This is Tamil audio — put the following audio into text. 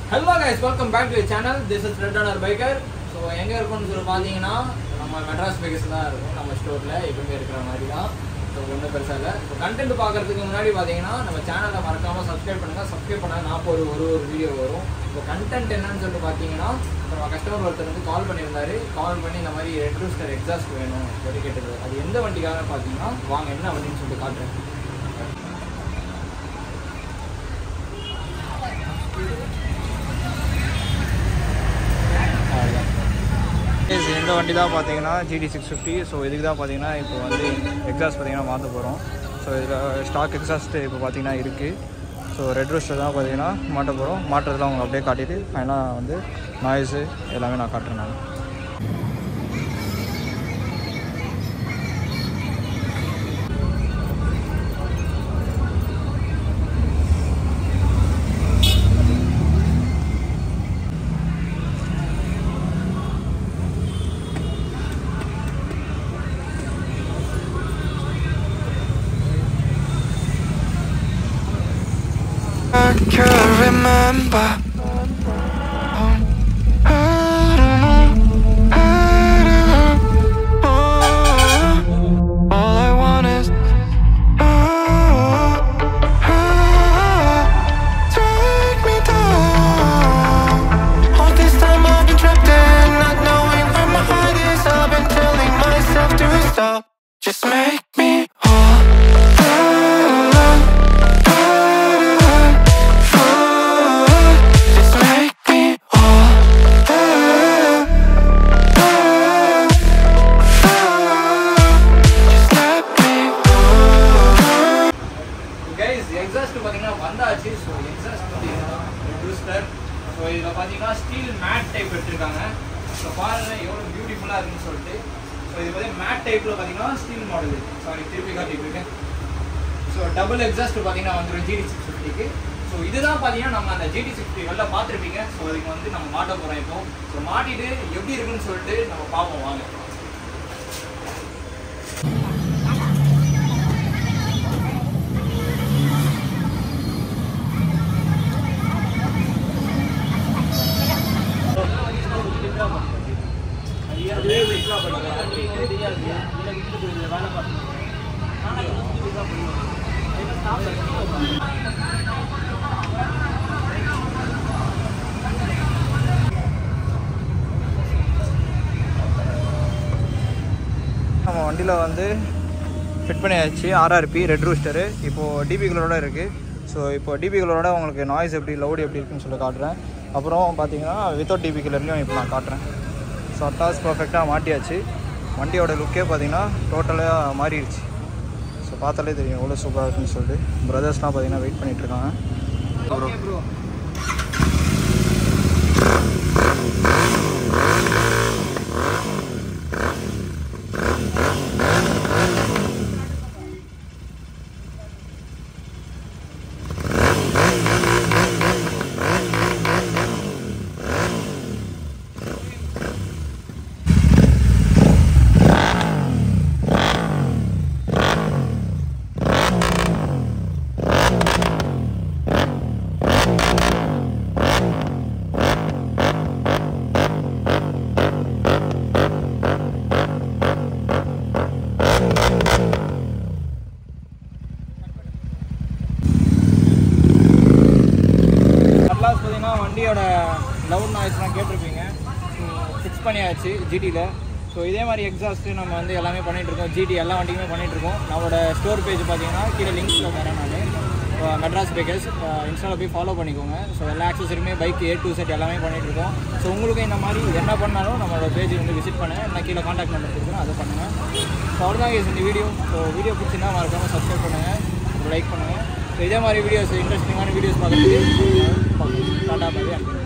Hello guys welcome back to channel this is red honour biker so எங்கே இருக்கும்னு சொல்லி பார்த்தீங்கன்னா நம்ம மெட்ராஸ் பைக்கர்ஸ் தான் இருக்கும் நம்ம ஸ்டோரில் எப்பவுமே இருக்கிற மாதிரி தான் ஸோ ஒன்றும் பெருசாக இல்லை ஸோ கண்டென்ட் பார்க்கறதுக்கு முன்னாடி பார்த்தீங்கன்னா நம்ம சேனலை மறக்காமல் சப்ஸ்கிரைப் பண்ணுங்கள் சப்ஸ்கிரைப் பண்ணால் நான் ஒரு ஒரு ஒரு வீடியோ வரும் இப்போ கண்டென்ட் என்னன்னு சொல்லிட்டு பார்த்தீங்கன்னா நம்ம கஸ்டமர் ஒருத்தர் வந்து கால் பண்ணியிருந்தாரு கால் பண்ணி இந்த மாதிரி ரெட் ரூஸ்டர் எக்ஸாஸ்ட் வேணும் சொல்லி கேட்டது அது எந்த வண்டிக்காக பார்த்தீங்கன்னா வாங்க என்ன வண்டின்னு சொல்லிட்டு காட்டுறேன் Yes, இந்த வண்டி தான் பார்த்தீங்கன்னா ஜிடி சிக்ஸ் ஃபிஃப்டி ஸோ இதுக்கு தான் பார்த்தீங்கன்னா இப்போ வந்து எக்ஸாஸ்ட் பார்த்தீங்கன்னா மாற்ற போகிறோம் ஸோ இதில் ஸ்டாக் எக்ஸாஸ்ட் இப்போ பார்த்தீங்கன்னா இருக்குது ஸோ ரெட் ரோஸ்டர் தான் பார்த்தீங்கன்னா மாட்ட போகிறோம் மாட்டுறதுலாம் உங்களுக்கு அப்படியே காட்டிட்டு ஃபைனலாக வந்து நாய்ஸு எல்லாமே நான் காட்டுறேன் நான் I can't remember. I don't know. I don't know. Oh, all I want is. Oh, oh, take me down. All this time I've been trapped in, not knowing where my heart is. I've been telling myself to stop. Just make me whole. Just make me whole. Just let me whole. Guys exhaust பார்த்தீங்கன்னா வந்தாச்சு ஸோ எக்ஸாஸ்ட் பார்த்தீங்கன்னா பூஸ்டர் ஸோ இதில் பார்த்தீங்கன்னா ஸ்டீல் மேட் டைப் எடுத்திருக்காங்க ஸோ பாருங்க எவ்வளோ பியூட்டிஃபுல்லாக இருக்குன்னு சொல்லிட்டு ஸோ இது பார்த்தீங்கன்னா மேட் டைப்பில் பார்த்தீங்கன்னா ஸ்டீல் மாடல் சாரி திருப்பி காட்டிட்டு இருக்கேன் ஸோ டபுள் எக்ஸாஸ்ட் பார்த்தீங்கன்னா வந்துடும் ஜிடி சிக்ஸ் ஃபிஃப்டிக்கு ஸோ இதுதான் பார்த்தீங்கன்னா நம்ம அந்த ஜிடி சிக்ஸ் ஃபிஃப்டி வெளில பார்த்துருப்பீங்க ஸோ அதுக்கு வந்து நம்ம மாட்ட போகிறோம் இப்போ ஸோ மாட்டிட்டு எப்படி இருக்குன்னு சொல்லிட்டு நம்ம பார்ப்போம் வாங்க நம்ம வண்டியில் வந்து ஃபிட் பண்ணியாச்சு ஆர்ஆர்பி ரெட் ரூஸ்டரு இப்போது டிபிகளோட இருக்குது ஸோ இப்போ டிபிகளோட உங்களுக்கு நாய்ஸ் எப்படி லவுட் எப்படி இருக்குன்னு சொல்லி காட்டுறேன் அப்புறம் பார்த்தீங்கன்னா வித்தவுட் டிபி கலர்லையும் இப்போ நான் காட்டுறேன் ஸோ அட்டாஸ் பர்ஃபெக்டாக மாட்டியாச்சு வண்டியோட லுக்கே பார்த்தீங்கன்னா டோட்டலாக மாறிடுச்சு ஸோ பார்த்தாலே தெரியும் எவ்வளோ சூப்பராக இருக்குன்னு சொல்லிட்டு பிரதர்ஸ்லாம் பார்த்தீங்கன்னா வெயிட் பண்ணிட்டு இருக்காங்க அப்புறம் ப்ரோ அட்லாஸ் பார்த்தீங்கன்னா வண்டியோட லவுட் நாய்ஸ்லாம் கேட்டிருப்பீங்க ஸோ ஃபிக்ஸ் பண்ணியாச்சு ஜிடியில் ஸோ இதே மாதிரி எக்ஸாஸ்ட்டு நம்ம வந்து எல்லாமே பண்ணிட்டு இருக்கோம் ஜிடி எல்லா வண்டிக்குமே பண்ணிட்டு இருக்கோம் நம்மளோட ஸ்டோர் பேஜ் பார்த்தீங்கன்னா கீழே லிங்க்ஸில் தரேன் நான் மெட்ராஸ் பேக்கர்ஸ் இன்ஸ்டாவில் போய் ஃபாலோ பண்ணிக்கோங்க ஸோ எல்லா ஆக்சஸரியுமே பைக் ஏ டு செட் எல்லாமே பண்ணிட்டு இருக்கோம் ஸோ உங்களுக்கு இந்த மாதிரி என்ன பண்ணாலும் நம்மளோட பேஜ் வந்து விசிட் பண்ணுங்கள் நான் கீழே காண்டாக்ட் நம்பர் கொடுக்குறேன் அதை பண்ணுங்கள் ஸோ அவ்வளோதான் guys இந்த வீடியோ ஸோ வீடியோ பிடிச்சிருந்தா மறக்காமல் சப்ஸ்கிரைப் பண்ணுங்கள் லைக் பண்ணுங்கள் ஸோ இதே மாதிரி வீடியோஸ் இன்ட்ரெஸ்டிங்கான வீடியோஸ் பார்க்குறதுக்கு டாட்டா மாதிரி அனுப்புங்க